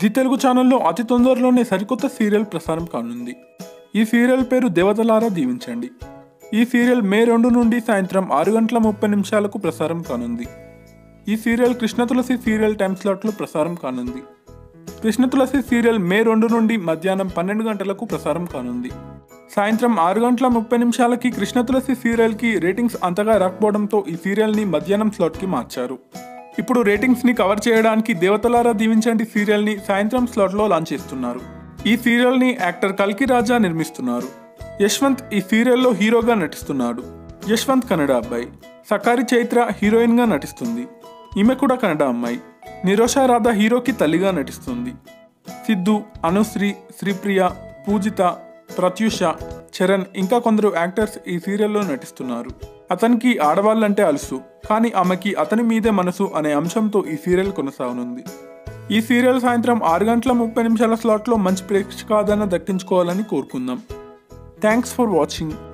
G Telugu ఛానల్లో అతి తొందరలోనే సరికొత్త సీరియల్ ప్రసారం కానుంది ఈ సీరియల్ పేరు దేవతలారా దీవించండి ఈ సీరియల్ మే రెండు నుండి సాయంత్రం ఆరు గంటల ముప్పై నిమిషాలకు ప్రసారం కానుంది ఈ serial Krishna Tulasi serial time స్లాట్లో ప్రసారం కానుంది కృష్ణ తులసి సీరియల్ మే రెండు నుండి మధ్యాహ్నం పన్నెండు గంటలకు ప్రసారం కానుంది సాయంత్రం ఆరు గంటల ముప్పై నిమిషాలకి కృష్ణ తులసి సీరియల్కి రేటింగ్స్ అంతగా రాకపోవడంతో ఈ సీరియల్ని మధ్యాహ్నం స్లాట్కి మార్చారు ఇప్పుడు రేటింగ్స్ని కవర్ చేయడానికి దేవతలారా దీవించండి సీరియల్ని సాయంత్రం స్లాట్లో లాంచ్ చేస్తున్నారు ఈ సీరియల్ని యాక్టర్ కల్కి రాజా నిర్మిస్తున్నారు యశ్వంత్ ఈ సీరియల్లో హీరోగా నటిస్తున్నాడు యశ్వంత్ కన్నడ అబ్బాయి సకారి చైత్ర హీరోయిన్గా నటిస్తుంది ఈమె కూడా కన్నడ అమ్మాయి నిరోషా రాధ హీరోకి తల్లిగా నటిస్తుంది సిద్ధు అనుశ్రీ శ్రీప్రియ పూజిత ప్రత్యూష చరణ్ ఇంకా కొందరు యాక్టర్స్ ఈ సీరియల్లో నటిస్తున్నారు అతనికి ఆడవాళ్ళంటే అలుసు కానీ ఆమెకి అతని మీదే మనసు అనే అంశంతో ఈ సీరియల్ కొనసాగనుంది ఈ సీరియల్ సాయంత్రం ఆరు గంటల ముప్పై నిమిషాల స్లాట్లో మంచి ప్రేక్షకాదరణ దక్కించుకోవాలని కోరుకుందాం థ్యాంక్స్ ఫర్ వాచింగ్